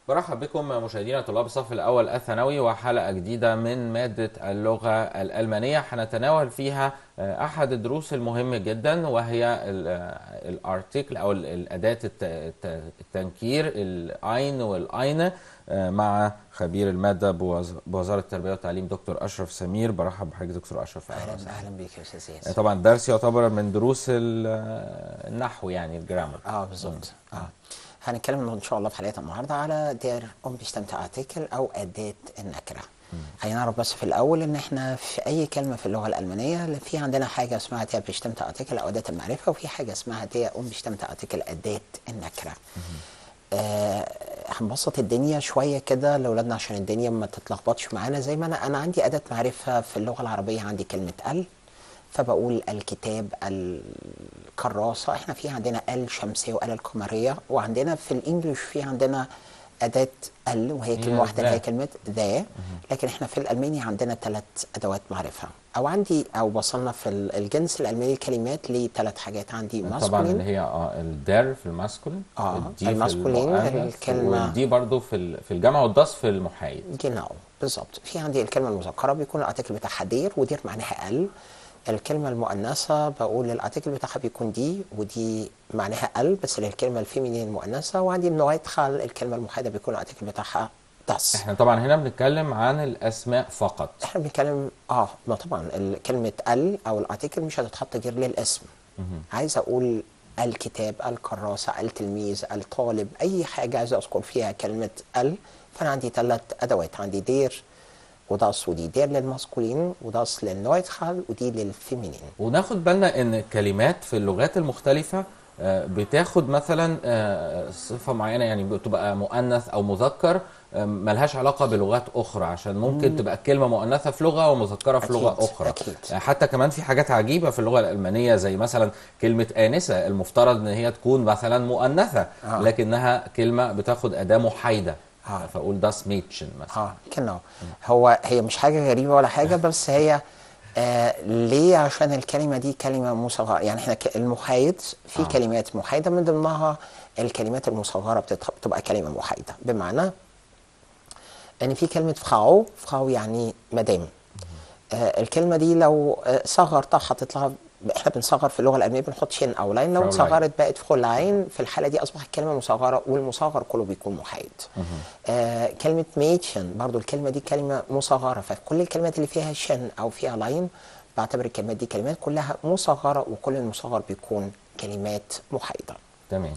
برحب بكم مشاهدينا طلاب الصف الأول الثانوي وحلقة جديدة من مادة اللغة الألمانية هنتناول فيها أحد الدروس المهمة جدا وهي الارتيكل أو الأداة التنكير الأين والأين مع خبير المادة بوزارة التربية والتعليم دكتور أشرف سمير برحب بحضرتك دكتور أشرف أهلا أهلا بك يا أستاذ ياسر طبعا الدرس يعتبر من دروس النحو يعني الجرامر اه بالظبط اه هنتكلم ان شاء الله في حلقه النهارده على دير ام بيشتمت ارتكل او اداه النكره هنعرف بس في الاول ان احنا في اي كلمه في اللغه الالمانيه في عندنا حاجه اسمها دير بيشتمت ارتكل او اداه المعرفه وفي حاجه اسمها دير ام بيشتمت ارتكل اداه النكره آه هنبسط الدنيا شويه كده لاولادنا عشان الدنيا ما تتلخبطش معانا زي ما انا انا عندي اداه معرفه في اللغه العربيه عندي كلمه ال فبقول الكتاب الكراسة احنا في عندنا ال شمسية وال القمرية وعندنا في الانجليش في عندنا أداة ال وهي كلمة واحدة هي كلمة ذا لكن احنا في الألماني عندنا ثلاث أدوات معرفة أو عندي أو بصلنا في الجنس الألماني كلمات لثلاث حاجات عندي ماسكولين طبعا اللي هي اه الدار في الماسكولين اه الماسكولين الكلمة والدي برضو في في الجمع والداس في المحايد جناو بالظبط في عندي الكلمة المذكرة بيكون الارتكل بتاعها دير ودير معناها ال الكلمة المؤنثة بقول الارتكل بتاعها بيكون دي ودي معناها ال بس للكلمة الفيمينين المؤنثة وعندي النويتخال الكلمة المحايدة بيكون الارتكل بتاعها داس احنا طبعا هنا بنتكلم عن الاسماء فقط احنا بنتكلم اه ما طبعا كلمة ال او الارتكل مش هتتحط غير للاسم عايز اقول الكتاب الكراسة التلميذ الطالب اي حاجة عايز اذكر فيها كلمة ال فانا عندي ثلاث ادوات عندي دير وداس ودي دير للماسكولين وداس للنويتخال ودي للفيمينين وناخد بالنا ان الكلمات في اللغات المختلفة بتاخد مثلا صفة معينة يعني بتبقى مؤنث او مذكر ملهاش علاقة بلغات أخرى عشان ممكن تبقى كلمة مؤنثة في لغة ومذكرة في أكيد لغة أخرى أكيد. حتى كمان في حاجات عجيبة في اللغة الألمانية زي مثلا كلمة آنسة المفترض إن هي تكون مثلا مؤنثة آه. لكنها كلمة بتاخد أداة محايدة آه. فأقول داس ميتشن مثلا اه كنو هو هي مش حاجة غريبة ولا حاجة بس هي آه ليه عشان الكلمة دي كلمة مصغرة يعني احنا ك- المحايد في آه. آه. كلمات محايدة من ضمنها الكلمات المصغرة بتت- بتبقى كلمة محايدة بمعنى ان في كلمة فراو فراو يعني مدام آه الكلمة دي لو آه صغرتها حطيت لها احنا بنصغر في اللغة الألمانية بنحط شين أو لاين لو فراولاين. صغرت بقت فرولاين في الحالة دي أصبحت كلمة مصغرة والمصغر كله بيكون محايد آه كلمة ميتشن برضو الكلمة دي كلمة مصغرة فكل الكلمات اللي فيها شن أو فيها لاين بعتبر الكلمات دي كلمات كلها مصغرة وكل المصغر بيكون كلمات محايدة تمام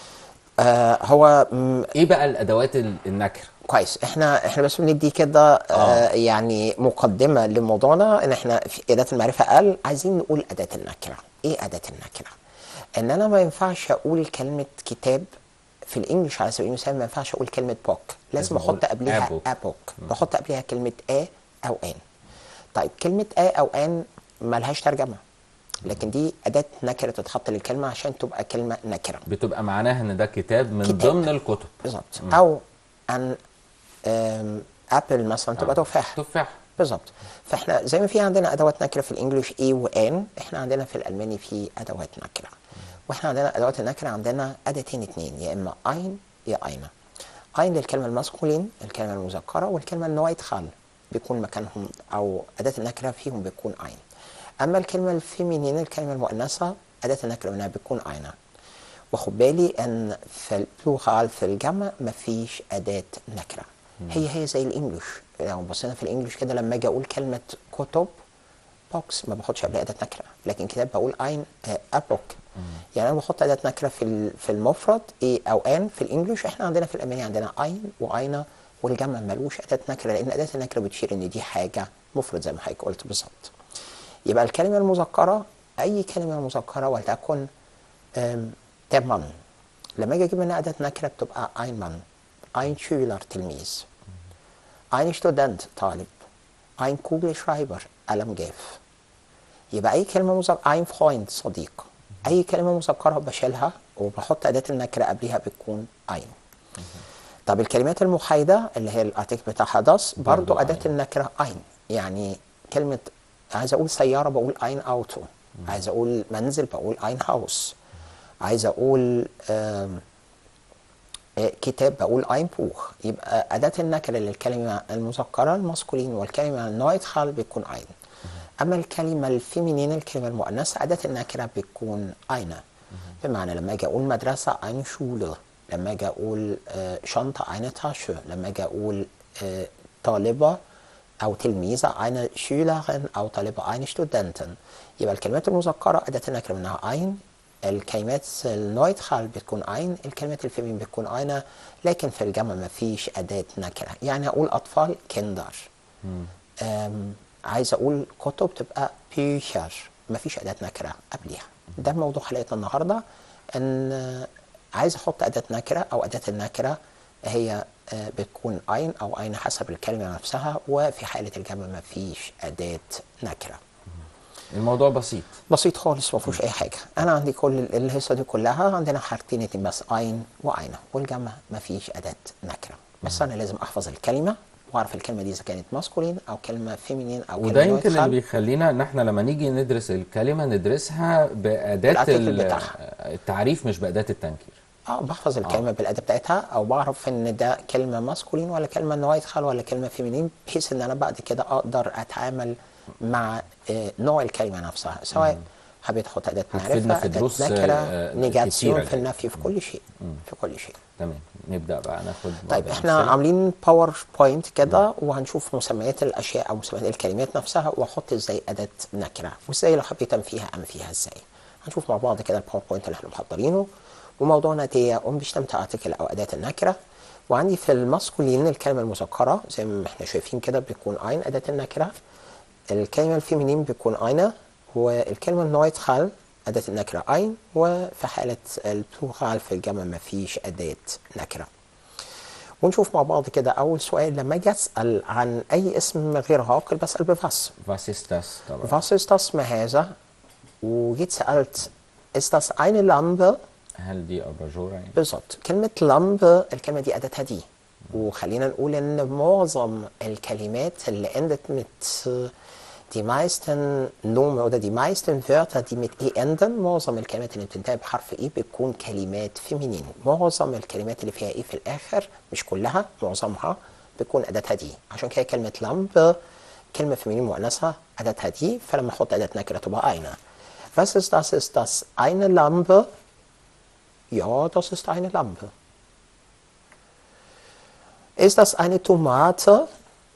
آه هو م- إيه بقى الأدوات ال- النكرة؟ كويس احنا احنا بس بندي كده آه آه. يعني مقدمه لموضوعنا ان احنا في اداه المعرفه قال عايزين نقول اداه النكره ايه اداه النكره ان انا ما ينفعش اقول كلمه كتاب في الانجليش على سبيل المثال ما ينفعش اقول كلمه بوك لازم لازم احط أقول قبلها a book. ابوك بحط قبلها كلمه ا او ان طيب كلمه ا او ان ملهاش ترجمه لكن دي اداه نكره تتحط للكلمه عشان تبقى كلمه نكره بتبقى معناها إن ده كتاب من كتاب. ضمن الكتب بالظبط او ان آم، ابل مثلا تبقى آه. تفاح تفاح بالظبط فاحنا زي ما في عندنا ادوات نكره في الانجليش اي وان احنا عندنا في الالماني في ادوات نكره واحنا عندنا ادوات النكره عندنا اداتين اتنين يا اما اين يا اينا اين للكلمه الماسكولين الكلمه المذكره والكلمه النويتخال بيكون مكانهم او اداه النكره فيهم بيكون اين اما الكلمه الفيمينين الكلمه المؤنثه اداه النكره منها بيكون اينا وخد بالي ان في البلوغال في الجمع مفيش اداه نكره هي هي زي الانجليش لو بصينا في الانجليش كده لما اجي اقول كلمه كتب بوكس ما باخدش قبلها اداه نكره لكن كتاب بقول اين ابوك يعني انا بحط اداه نكره في ال- في المفرد اي او ان في الانجليش احنا عندنا في الالماني عندنا اين واينا والجمع ملوش اداه نكره لان اداه النكره بتشير ان دي حاجه مفرد زي ما حضرتك قلت بالظبط يبقى الكلمه المذكره اي كلمه مذكره ولتكن آم، der Mann لما اجي اجيب منها اداه نكره بتبقى ein Mann ein Schüler تلميذ ein Student طالب ein Kugelschreiber قلم جاف يبقى اي كلمه مذكره ein Freund صديق اي كلمه مذكره بشيلها وبحط اداه النكره قبلها بتكون ein طب الكلمات المحايده اللي هي الارتيكل بتاعها das برضو برضو اداه ein. النكره ein يعني كلمه عايز اقول سياره بقول ein Auto عايز اقول منزل بقول ein Haus عايز اقول آم، آه، كتاب بقول ein Buch يبقى أداة النكرة للكلمة المذكرة الماسكولين والكلمة النويترال بيكون ein أما الكلمة الفيمينين الكلمة المؤنثة أداة النكرة بتكون eine بمعنى لما أجي أقول مدرسة eine Schule لما أجي أقول آه، شنطة eine Tasche لما أجي أقول آه، طالبة أو تلميذة eine Schülerin أو طالبة eine Studentin يبقى الكلمات المذكرة أداة النكرة منها ein الكلمات النويترال بتكون ein الكلمات الفيمين بتكون eine لكن في الجمع ما فيش أداة نكرة يعني أقول أطفال كندر أم، عايز أقول كتب تبقى بيشر ما فيش أداة نكرة قبلها ده موضوع حلقة النهاردة أن آه، عايز أحط أداة نكرة أو أداة النكرة هي آه، بتكون ein أو ein حسب الكلمة نفسها وفي حالة الجمع ما فيش أداة نكرة الموضوع بسيط بسيط خالص ما فيهوش اي حاجه انا عندي كل ال- الهيصه دي كلها عندنا حاجتين اتنين بس اين واينه والجمع ما فيش اداه نكره بس انا لازم احفظ الكلمه واعرف الكلمه دي اذا كانت ماسكولين او كلمه فيمينين او وده كلمه يمكن اللي نويترال. بيخلينا ان احنا لما نيجي ندرس الكلمه ندرسها باداه بالارتكل ال- بتاعها. التعريف مش باداه التنكير اه بحفظ الكلمه بالاداه بتاعتها او بعرف ان ده كلمه ماسكولين ولا كلمه نويترال ولا كلمه فيمينين بحيث ان انا بعد كده اقدر اتعامل مع آه، نوع الكلمه نفسها سواء حبيت احط اداه هتفيدنا معرفه في اداه دروس، نكره آه، نيجاتيون كتيرة في النفي في كل شيء في كل شيء تمام نبدا بقى ناخد طيب بعض احنا الأمثلة. عاملين باوربوينت كده وهنشوف مسميات الاشياء او مسميات الكلمات نفسها واحط ازاي اداه نكره وازاي لو حبيت انفيها انفيها ازاي هنشوف مع بعض كده الباوربوينت اللي احنا محضرينه وموضوعنا دي ام بيشتمت ارتكل او اداه النكره وعندي في الماسكولين الكلمه المذكره زي ما احنا شايفين كده بيكون اين اداه النكره الكلمه الفيمينين بيكون اينا والكلمه النويترال اداه النكره اين وفي حاله البلورال في الجمع ما فيش اداه نكره ونشوف مع بعض كده اول سؤال لما اجي اسال عن اي اسم غير عاقل بسال بفاس Was ist das طبعا فاس ist das ما هذا وجيت سالت ist das eine Lampe هل دي اباجوره يعني بالظبط كلمة لامب الكلمة دي أداتها دي وخلينا نقول إن معظم الكلمات اللي endet mit äh, die meisten Nomen oder die meisten Wörter, die mit E enden معظم الكلمات اللي بتنتهي بحرف E بتكون كلمات فيمينين معظم الكلمات اللي فيها E في الآخر مش كلها معظمها بتكون أداتها دي عشان كده كلمة لامب كلمة فيمينين مؤنثة أداتها دي فلما أحط أداة نكرة تبقى eine Was ist das? Ist das eine Lampe? Ja, das ist eine Lampe. Ist das eine Tomate?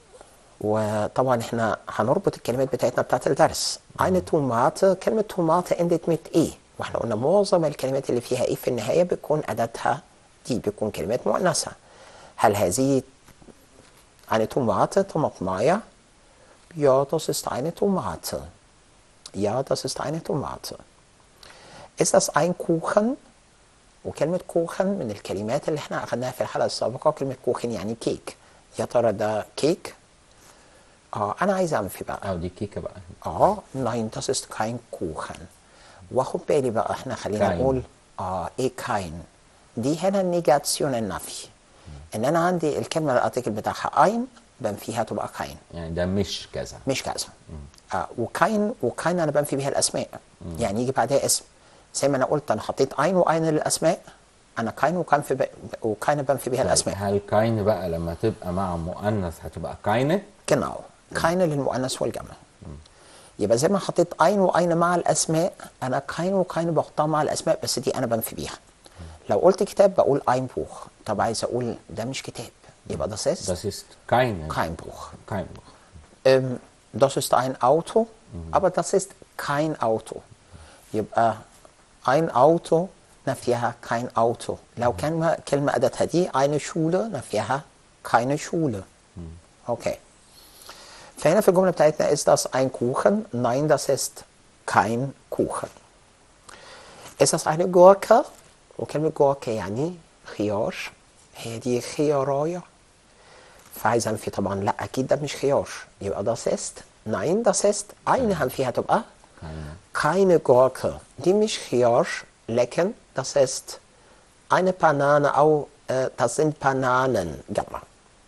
وطبعا احنا هنربط الكلمات بتاعتنا بتاعت الدرس. Eine Tomate كلمة توماتة endet mit E واحنا قلنا معظم الكلمات اللي فيها E في النهاية بتكون أداتها دي بتكون كلمات مؤنثة. هل هذه eine Tomate طماطماية؟ Ja, das ist eine Tomate. Ja, das ist eine Tomate. Ist das ein Kuchen? وكلمة كوخن من الكلمات اللي احنا أخدناها في الحلقة السابقة كلمة كوخن يعني كيك يا ترى ده كيك؟ اه أنا عايز أنفي بقى او دي كيكه بقى اه nein das ist kein Kuchen واخد بالي بقى احنا خلينا kein. نقول اه ايه كاين دي هنا نيجاتيون النفي ان انا عندي الكلمة الارتكل بتاعها اين بنفيها تبقى كاين يعني ده مش كذا مش كذا آه وكاين وكاين انا بنفي بيها الاسماء يعني يجي بعدها اسم زي ما انا قلت انا حطيت اين واين للاسماء انا كاين وكان في ب... وكاين بنفي بيها طيب الاسماء هل كاين بقى لما تبقى مع مؤنث هتبقى كاينه genau كاين للمؤنث والجمع يبقى زي ما حطيت اين واين مع الاسماء انا كاين وكاين بحطها مع الاسماء بس دي انا بنفي بيها لو قلت كتاب بقول اين بوخ طب عايز اقول ده مش كتاب يبقى ده سيست Das ist keine kein Buch kein Buch Ähm, das ist ein Auto, aber das ist kein Auto. يبقى ein Auto نفيها kein Auto. لو كان كلمة أداتها دي eine Schule نفيها keine Schule. Okay. فهنا في الجملة بتاعتنا ist das ein Kuchen? Nein, das ist kein Kuchen. Ist das eine Gurke? وكلمة Gurke يعني خيار. هي دي خياراية. فعايز انفي طبعا لا اكيد ده مش خيار يبقى ده سيست ناين ده سيست eine هنفيها تبقى keine Gurke دي مش خيار لكن das ist eine Banane او äh, das sind Bananen جمع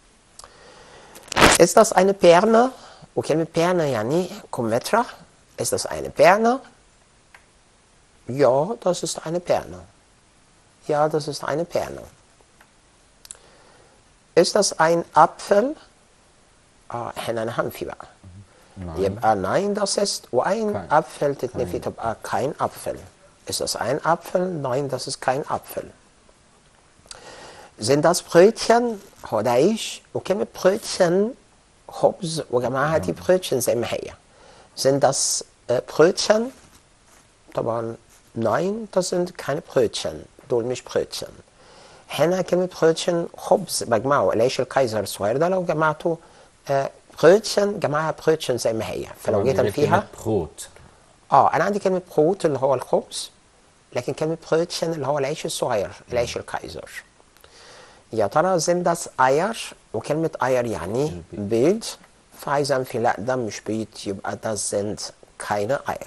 ist das eine Birne وكلمة Birne يعني كمثرى ist das eine Birne ja das ist eine Birne ja das ist eine Birne ist das ein Apfel اه احنا نهنفي بقى يبقى nein das ist وein Kein. Apfel تتنفي تبقى kein Apfel ist das ein Apfel nein das ist kein Apfel sind das Brötchen هو ده عيش وكلمة Brötchen خبز وجماعة دي Brötchen زي ما هي sind das äh, Brötchen طبعا nein das sind keine Brötchen دول مش Brötchen هنا كلمة Brötchen خبز بجمعه العيش الكايزر الصغير ده لو جمعته آه Brötchen جمعها Brötchen زي ما هي فلو جيت أنا فيها بروت اه انا عندي كلمه بروت اللي هو الخبز لكن كلمه بروتشن اللي هو العيش الصغير العيش الكايزر يا ترى زين داس اير وكلمه اير يعني بيض فعايز انفي لا ده مش بيض يبقى ده زند كاينه اير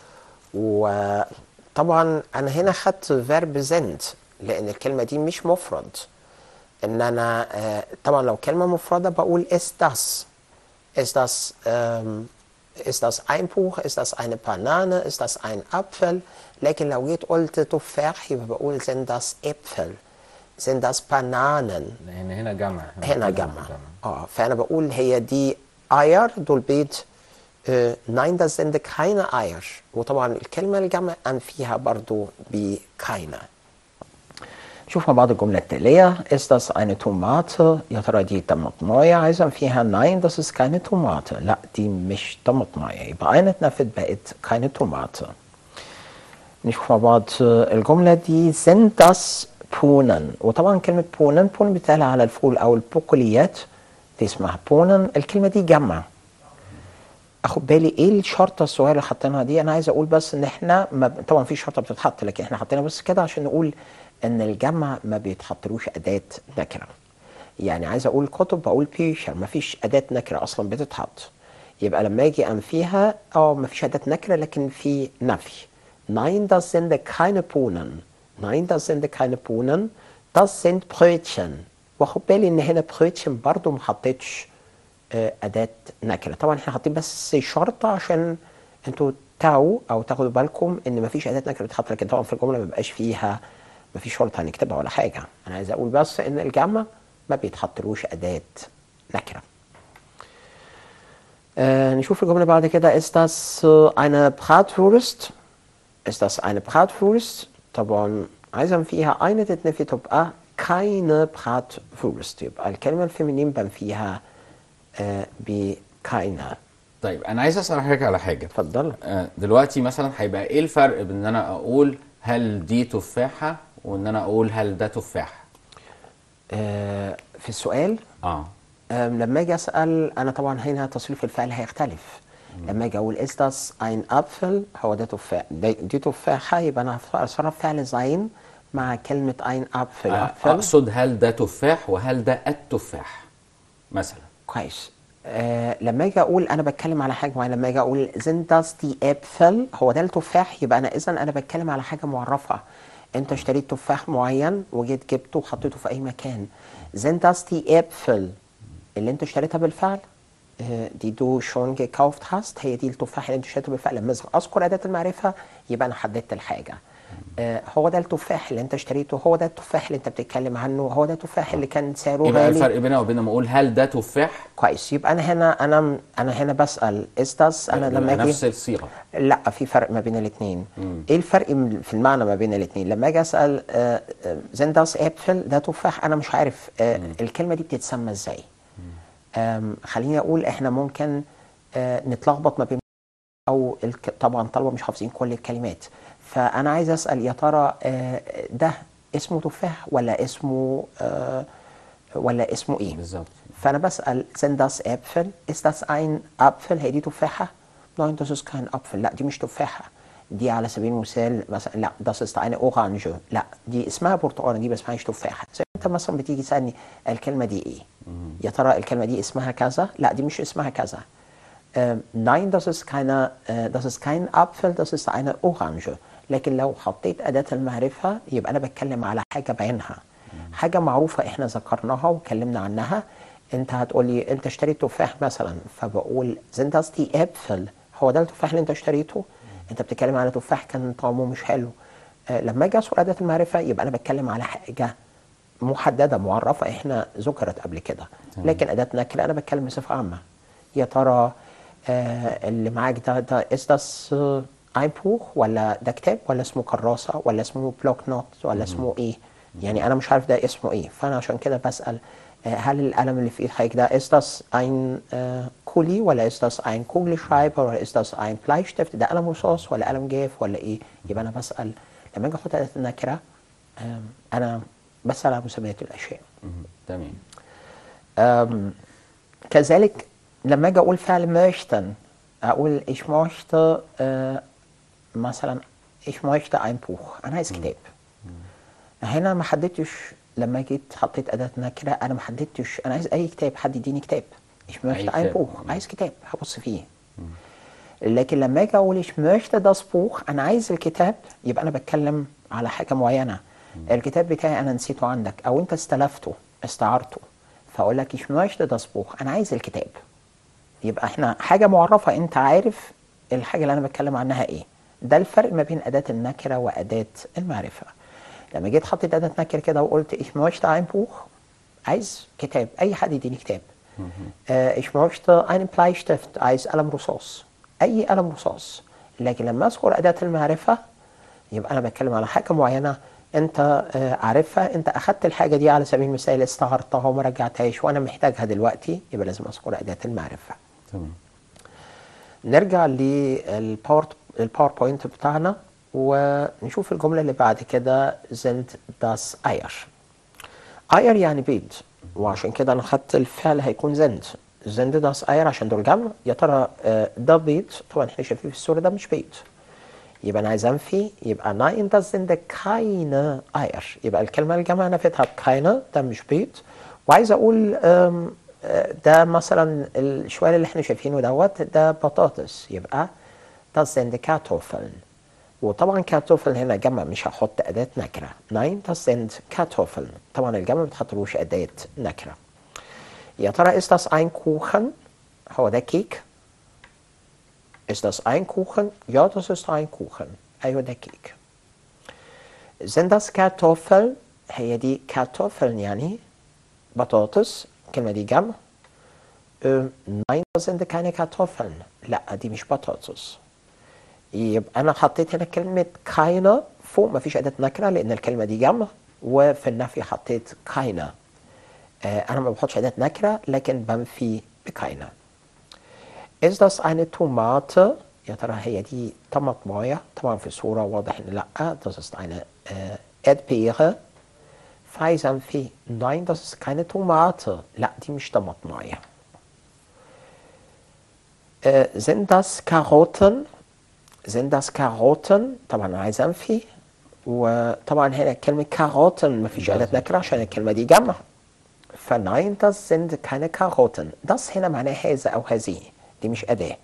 وطبعا انا هنا خدت فيرب زند لان الكلمه دي مش مفرد ان انا آه، طبعا لو كلمه مفرده بقول ist das ist das ähm, ist das ein Buch ist das eine Banane ist das ein Apfel لكن لو جيت قلت تفاح يبقى بقول sind das Äpfel sind das Bananen لان هنا جمع هنا جمع اه فانا بقول هي دي اير دول بيض آه nein das sind keine اير وطبعا الكلمه الجمع ان فيها برضو بكاينه شوف مع بعض الجملة التالية ist das eine Tomate يا ترى دي طماطماية عايزة فيها nein das ist keine Tomate لا دي مش طماطماية يبقى eine اتنفت بقت keine Tomate نشوف مع بعض الجملة دي sind das Bohnen وطبعا كلمة Bohnen Bohnen بتقال على الفول أو البقوليات دي اسمها Bohnen الكلمة دي جمع اخد بالي ايه الشرطه الصغيره اللي حاطينها دي انا عايز اقول بس ان احنا ما طبعا في شرطه بتتحط لكن احنا حاطينها بس كده عشان نقول ان الجمع ما بيتحطلوش اداه نكره يعني عايز اقول كتب بقول بيشر ما فيش اداه نكره اصلا بتتحط يبقى لما اجي انفيها اه ما فيش اداه نكره لكن في نفي Nein, das sind keine Bohnen. Nein, das sind keine Bohnen. Das sind Brötchen. واخد بالي ان هنا Brötchen برضو ما حطيتش آه، أداة نكرة طبعا احنا حاطين بس شرطة عشان انتوا تعوا أو تاخدوا بالكم إن مفيش أداة نكرة بتتحط لكن طبعا في الجملة مبقاش فيها مفيش شرطة هنكتبها ولا حاجة أنا عايز أقول بس إن الجمع ما بيتحطلوش أداة نكرة آه نشوف الجملة بعد كده ist das äh, eine Bratwurst ist das eine Bratwurst طبعا عايزة فيها eine تتنفي تبقى keine Bratwurst يبقى الكلمة الفيمينين بنفيها آه بكاينة طيب انا عايز اسال حضرتك على حاجه اتفضل آه، دلوقتي مثلا هيبقى ايه الفرق بين ان انا اقول هل دي تفاحه وان انا اقول هل ده تفاح آه في السؤال اه آم، لما اجي اسال انا طبعا هنا تصريف الفعل هيختلف لما اجي اقول ist das ein Apfel هو ده تفاح دي, دي تفاحه يبقى انا هصرف فعل زين مع كلمه ein Apfel آه، Apfel اقصد هل ده تفاح وهل ده التفاح مثلا كويس آه لما اجي اقول انا بتكلم على حاجه معينه لما اجي اقول sind das die Äpfel هو ده التفاح يبقى انا اذا انا بتكلم على حاجه معرفه انت اشتريت تفاح معين وجيت جبته وحطيته في اي مكان sind das die Äpfel اللي انت اشتريتها بالفعل آه، die du schon gekauft hast هي دي التفاح اللي انت اشتريته بالفعل لما اذكر اداه المعرفه يبقى انا حددت الحاجه آه، هو ده التفاح اللي انت اشتريته هو ده التفاح اللي انت بتتكلم عنه هو ده التفاح اللي كان سعره ايه بقى غالي الفرق بينها وبين ما اقول هل ده تفاح كويس يبقى انا هنا انا انا هنا بسال is das انا لما بيبقى اجي نفس الصيغه لا في فرق ما بين الاثنين ايه الفرق م- في المعنى ما بين الاثنين لما اجي اسال آه، آه، sind das Äpfel ده تفاح انا مش عارف آه، الكلمه دي بتتسمى ازاي آم، خليني اقول احنا ممكن آه، نتلخبط ما بين او الك... طبعا طلبه مش حافظين كل الكلمات فانا عايز اسال يا ترى آه، ده اسمه تفاح ولا اسمه آه، ولا اسمه ايه بالظبط فانا بسال sind das Äpfel ist das ein Apfel هي دي تفاحه nein das ist kein Apfel لا دي مش تفاحه دي على سبيل المثال مثلا لا das ist eine Orange لا دي اسمها برتقانه دي ما اسمهاش تفاحه زي انت مثلا بتيجي تسالني الكلمه دي ايه يا ترى الكلمه دي اسمها كذا لا دي مش اسمها كذا ähm, nein das ist keine äh, das ist kein Apfel das ist eine Orange لكن لو حطيت اداه المعرفه يبقى انا بتكلم على حاجه بعينها حاجه معروفه احنا ذكرناها واتكلمنا عنها انت هتقولي انت اشتريت تفاح مثلا فبقول sind das die Äpfel هو ده التفاح اللي انت اشتريته انت بتتكلم على تفاح كان طعمه مش حلو آه لما اجي اذكر اداه المعرفه يبقى انا بتكلم على حاجه محدده معرفه احنا ذكرت قبل كده لكن اداه نكره انا بتكلم بصفه عامه يا ترى آه اللي معاك ده ده is das äh, ein Buch ولا ده كتاب ولا اسمه كراسه ولا اسمه بلوك نوت ولا اسمه ايه يعني انا مش عارف ده اسمه ايه فانا عشان كده بسال آه، هل القلم اللي في ايد حضرتك ده ist das ein äh, Kuli ولا ist das ein Kugelschreiber ولا ist das ein Bleistift ده قلم رصاص ولا قلم جاف ولا ايه يبقى انا بسال لما اجي احط اداه النكره آم، انا بسال عن مسميات الاشياء مهم. تمام ähm, كذلك لما اجي اقول فعل möchten اقول ich möchte äh, مثلا ich möchte ein Buch انا عايز كتاب هنا ما حددتش لما جيت حطيت اداه نكره انا ما حددتش انا عايز اي كتاب حد يديني كتاب ich möchte ein كتاب. Buch عايز كتاب هبص فيه لكن لما اجي اقول ich möchte das Buch انا عايز الكتاب يبقى انا بتكلم على حاجه معينه الكتاب بتاعي انا نسيته عندك او انت استلفته استعرته فاقول لك ich möchte das Buch انا عايز الكتاب يبقى احنا حاجه معرفه انت عارف الحاجه اللي انا بتكلم عنها ايه ده الفرق ما بين اداه النكره واداه المعرفه لما جيت حطيت اداه نكره كده وقلت ich möchte ein Buch عايز كتاب اي حد يديني كتاب آه ich möchte einen Bleistift عايز قلم رصاص اي قلم رصاص لكن لما اذكر اداه المعرفه يبقى انا بتكلم على حاجه معينه انت آه، عارفها انت اخدت الحاجه دي على سبيل المثال استعرضتها وما رجعتهاش وانا محتاجها دلوقتي يبقى لازم اذكر اداه المعرفه تمام نرجع للباور الباوربوينت بتاعنا ونشوف الجمله اللي بعد كده sind das Eier Eier يعني بيض وعشان كده انا خدت الفعل هيكون زند زند das Eier عشان دول جمع يا ترى آه، ده بيض طبعا احنا شايفين في الصوره ده مش بيض يبقى انا عايز انفي يبقى nein das sind keine Eier يبقى الكلمه الجمع نفيتها keine ده مش بيض وعايز اقول آم، آه، ده مثلا الشوال اللي احنا شايفينه دوت ده بطاطس يبقى das sind Kartoffeln وطبعا كارتوفل هنا جمع مش هحط أداة نكرة nein das sind Kartoffeln طبعا الجمع ما بتحطلوش أداة نكرة يا ترى ist das ein Kuchen هو ده كيك ist das ein Kuchen ja das ist ein Kuchen أيوة ده كيك sind das Kartoffeln هي دي Kartoffeln يعني بطاطس الكلمة دي جمع Ähm, nein das sind keine Kartoffeln لا دي مش بطاطس يبقى انا حطيت هنا كلمه كاينه فوق ما فيش اداه نكره لان الكلمه دي جمع وفي النفي حطيت كاينه آه انا ما بحطش اداه نكره لكن بنفي بكاينه Ist das eine Tomate? يا ترى هي دي طماطمايه طبعا في الصوره واضح ان لا das ist eine äh, Erdbeere فعايز انفي nein das ist keine Tomate لا دي مش طماطمايه äh, sind das Karotten sind das Karotten طبعا انا عايز انفي وطبعا هنا كلمة Karotten ما فيش أداة نكرة عشان الكلمة دي جمع فnein das sind keine Karotten das هنا معناه هذا أو هذه دي مش أداة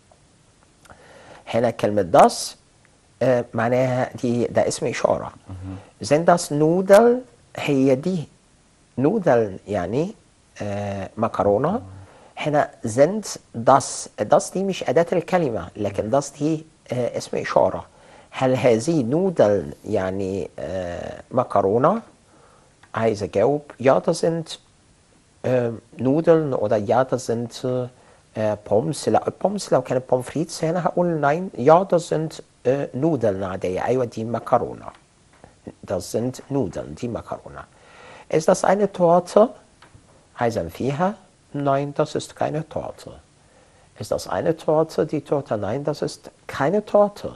هنا كلمة das آه، معناها دي ده اسم إشارة sind das Nudeln هي دي نودل يعني آه مكرونة هنا sind das das دي مش أداة الكلمة لكن das دي آه اسم إشارة هل هذه نودل يعني آه مكرونة عايز أجاوب ja das sind äh, Nudeln oder ja das sind äh, Pommes لا Pommes لو كانت Pommes frites هنا هقول nein ja das sind äh, Nudeln عادية أيوة دي مكرونة das sind Nudeln دي مكرونة ist das eine Torte عايزا فيها nein das ist keine Torte ist das eine Torte die Torte nein das ist keine Torte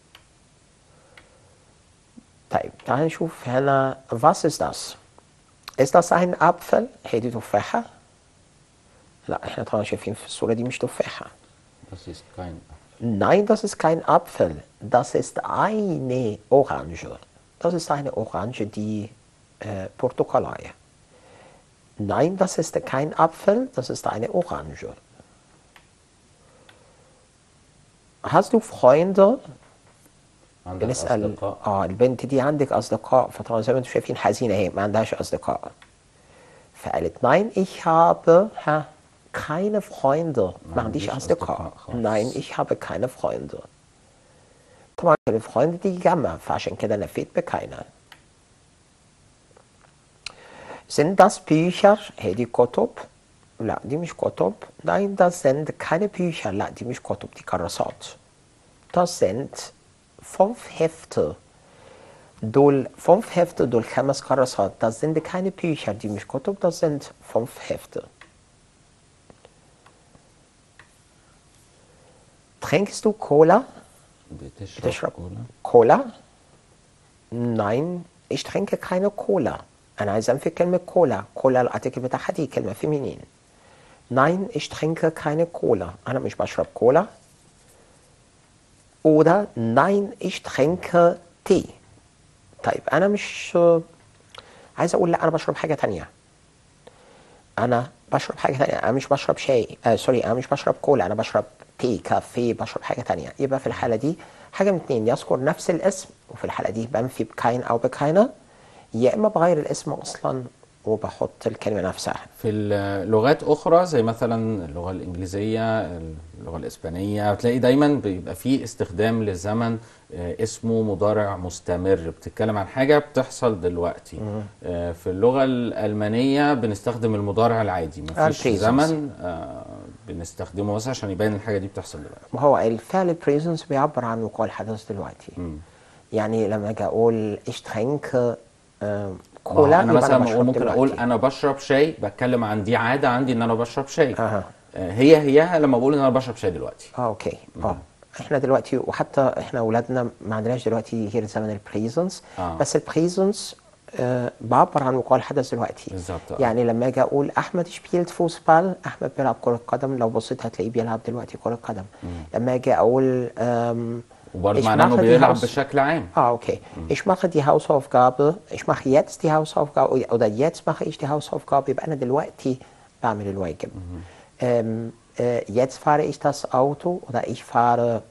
طيب تعال نشوف هنا was ist das ist das ein Apfel هي دي تفاحة لا احنا طبعا شايفين في الصورة دي مش تفاحة Das ist kein Nein, das ist kein Apfel. Das ist eine Orange. Das ist eine Orange, die äh, Portokalaie. Nein, das ist kein Apfel, das ist eine Orange. Hast du Freunde؟ عندك بنسأل أصدقاء اه البنت دي عندك أصدقاء فطبعا زي ما انتم شايفين حزينة هي ما عندهاش أصدقاء فقالت nein ich habe ها, keine Freunde ما عنديش عنديش أصدقاء أصدقاء خالص. nein ich habe keine Freunde طبعا كلمة Freunde دي جمع فعشان كده نفيت بكاينة Sind das Bücher? هي دي كتب لا دي مش كتب Nein das sind keine Bücher لا دي مش كتب دي كراسات Das sind fünf Hefte دول fünf Hefte دول خمس كراسات Das sind keine Bücher دي مش كتب Das sind fünf Hefte Trinkst du Cola? بتشرب بتشرب كولا Cola? Nein, ich trinke keine Cola. أنا عايز أنفي كلمة كولا. كولا الأرتيكل بتاعها دي كلمة فيمينين. Nein, ich trinke keine Cola. أنا مش بشرب كولا. Oder nein, ich trinke Tee. طيب أنا مش عايز أقول لا أنا بشرب حاجة تانية. أنا بشرب حاجة تانية أنا مش بشرب شاي آه سوري أنا مش بشرب كولا أنا بشرب تي كافيه بشرب حاجة تانية يبقى في الحالة دي حاجة من اتنين يذكر نفس الاسم وفي الحالة دي بنفي بكاين أو بكاينة يا إما بغير الاسم أصلا وبحط الكلمة نفسها في اللغات اخرى زي مثلا اللغه الانجليزيه اللغه الاسبانيه بتلاقي دايما بيبقى في استخدام لزمن آه، اسمه مضارع مستمر بتتكلم عن حاجه بتحصل دلوقتي آه، في اللغه الالمانيه بنستخدم المضارع العادي مفيش الpresent. زمن آه، بنستخدمه بس عشان يبين الحاجه دي بتحصل دلوقتي وهو الفعل البريزنس بيعبر عن وقوع الحدث دلوقتي يعني لما أجي أقول ich trinke آه، ما هو كولا انا يبقى مثلا بشرب بقول ممكن اقول دلوقتي. انا بشرب شاي بتكلم عن دي عاده عندي ان انا بشرب شاي أها. آه، هي هيها لما بقول ان انا بشرب شاي دلوقتي اه اوكي اه احنا دلوقتي وحتى احنا اولادنا ما عندناش دلوقتي غير زمن البريزنس آه. بس البريزنس آه بعبر عن وقوع الحدث دلوقتي بالظبط، آه. يعني لما اجي اقول احمد شبيلت فوسبال احمد بيلعب كره قدم لو بصيت هتلاقيه بيلعب دلوقتي كره قدم لما اجي اقول آم وبرضه ich معناه انه mache die بيلعب Haus- بشكل عام Ah, okay. Ich mache die Hausaufgabe, ich mache jetzt die Hausaufgabe oder jetzt mache ich die Hausaufgabe, يبقى أنا دلوقتي بعمل الواجب. Ähm, äh, jetzt fahre ich das Auto oder ich fahre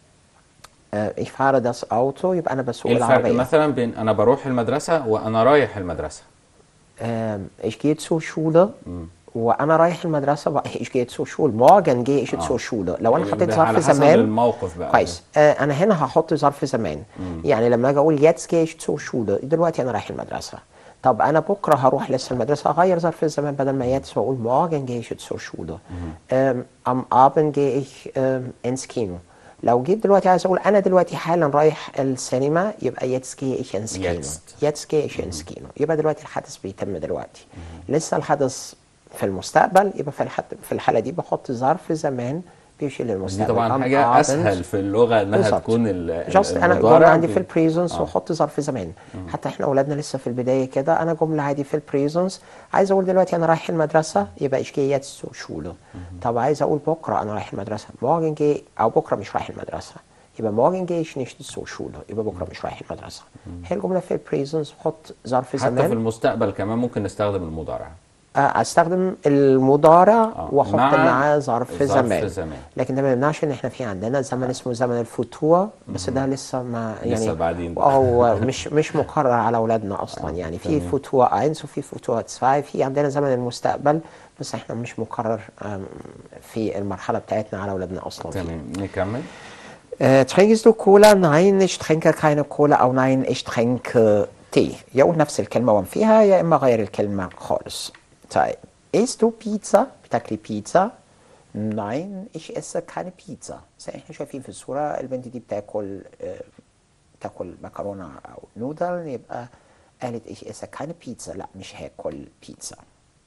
äh, ich fahre das Auto يبقى أنا بسوق ايه الفرق العربية. مثلا بين انا بروح المدرسه وانا رايح المدرسه Ähm, ich gehe zur Schule وأنا رايح المدرسة بقى ich gehe zur Schule. Morgen gehe ich zur Schule. لو أنا ده حطيت على ظرف حسب زمان الموقف بقى كويس آه انا هنا هحط ظرف زمان يعني لما اجي اقول jetzt gehe ich zur Schule دلوقتي انا رايح المدرسه طب انا بكره هروح لسه المدرسه اغير ظرف الزمان بدل ما jetzt واقول morgen gehe ich zur Schule ähm, am Abend gehe ich ähm, ins Kino لو جيت دلوقتي عايز اقول انا دلوقتي حالا رايح السينما يبقى jetzt gehe ich ins Kino Jetzt. jetzt gehe ich ins Kino يبقى دلوقتي الحدث بيتم دلوقتي لسه الحدث في المستقبل يبقى في الحد في الحاله دي بحط ظرف زمان بيشيل دي المستقبل طبعا am حاجه Abend. اسهل في اللغه انها بالظبط. تكون ال- ال- جاست انا المضارع جمله عندي بي- في البريزنس آه. واحط ظرف زمان حتى احنا اولادنا لسه في البدايه كده انا جمله عادي في البريزنس عايز اقول دلوقتي انا رايح المدرسه يبقى ich gehe jetzt zur Schule طب عايز اقول بكره انا رايح المدرسه morgen gehe او بكره مش رايح المدرسه يبقى morgen gehe ich nicht zur Schule يبقى بكره مش رايح المدرسه هي الجمله في البريزنس بحط ظرف حتى في زمان المستقبل كمان ممكن نستخدم المضارع آه، استخدم المضارع آه، واحط مع معاه ظرف ظرف زمان زمان. لكن ده ما يمنعش ان احنا في عندنا زمن اسمه زمن الفتوة بس ده لسه ما يعني لسه بعدين بقى. هو مش مش مقرر على اولادنا اصلا يعني في تمام. فتوة 1 وفي فتوة 2 في عندنا زمن المستقبل بس احنا مش مقرر آم، في المرحله بتاعتنا على اولادنا اصلا فيه. تمام نكمل Äh, trinkst du Cola? Nein, ich trinke keine Cola. أو nein, ich trinke Tee. يقول نفس الكلمة وفيها يا إما غير الكلمة خالص. طيب. Isst du Pizza? بتاكلي بيتزا؟ Nein, ich esse keine Pizza. زي احنا شايفين في الصورة البنت دي بتاكل آه، بتاكل مكرونة أو نودل يبقى قالت ich esse keine Pizza. لا مش هاكل بيتزا.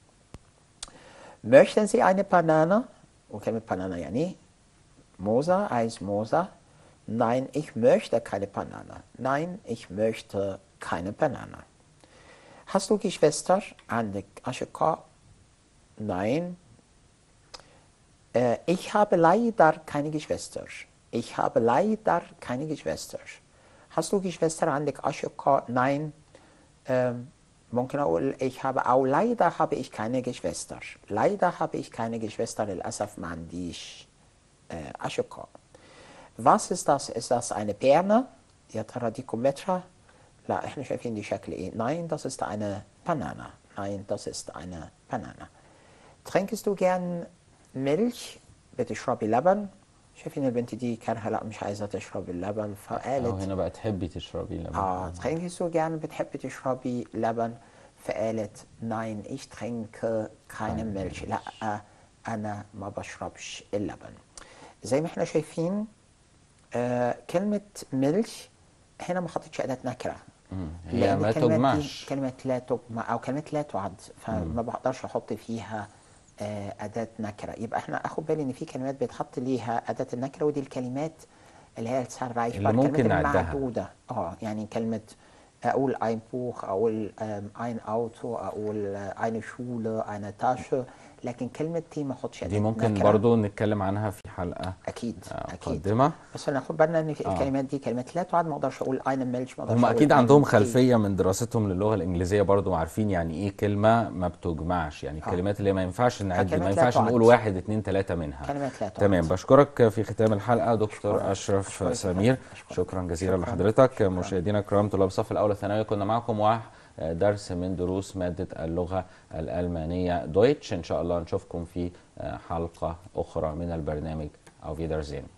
Möchten Sie eine Banane? وكلمة Banane يعني إيه؟ Mosa heißt Mosa. Nein, ich möchte keine Banane. Nein, ich möchte keine Banane. Hast du Geschwister? عندك أشقاء? Nein. Äh, ich habe leider keine Geschwister. Ich habe leider keine Geschwister. Hast du Geschwister? عندك أشقاء? Nein. Ähm, ممكن أقول ich habe auch leider habe ich keine Geschwister. Leider habe ich keine Geschwister. للأسف ما عنديش äh, أشقاء. Was ist das? Ist das eine Birne? يا ترى دي كمثرى؟ لا احنا شايفين دي شكل ايه؟ Nein, das ist eine Banane. Nein, das ist eine Banane. Trinkst du gern Milch؟ بتشربي لبن؟ شايفين البنت دي كارهة لا مش عايزة تشرب اللبن او فقالت هنا بقى تحبي تشربي لبن اه trinkst du gern بتحبي تشربي لبن فقالت ناين ich trinke keine Milch لا انا ما بشربش اللبن زي ما احنا شايفين آه كلمة ميلش هنا ما حطيتش أداة نكرة هي لأن ما الكلمات دي تجمعش. كلمة لا تجمع أو كلمة لا تعد فما بقدرش أحط فيها آه أداة نكرة يبقى احنا أخد بالي إن في كلمات بيتحط ليها أداة النكرة ودي الكلمات اللي هي السرايف اللي ممكن نعدها. المعدودة اه يعني كلمة أقول ein Buch أقول آم، ein Auto أقول آه، eine Schule eine Tasche لكن كلمة دي ما أحطش أداة دي ممكن نكرة. برضو نتكلم عنها في حلقة أكيد آه، أكيد مقدمة بس ناخد بالنا ان في الكلمات دي كلمات لا تعد ما اقدرش اقول اين ميلش ما اقدرش هم أقول اكيد ein عندهم Tee. خلفيه من دراستهم للغه الانجليزيه برضو عارفين يعني ايه كلمه ما بتجمعش يعني الكلمات اللي ما ينفعش نعد ما كلمات لا ينفعش تعد. نقول واحد اتنين تلاته منها كلمات لا تعد. تمام بشكرك في ختام الحلقه دكتور أشكرك. اشرف أشكرك. سمير أشكرك. شكرا جزيلا شكرا. لحضرتك شكرا. مشاهدينا الكرام طلاب الصف الاول الثانوي كنا معكم مع درس من دروس ماده اللغه الالمانيه دويتش ان شاء الله نشوفكم في حلقه اخرى من البرنامج او فيدرزين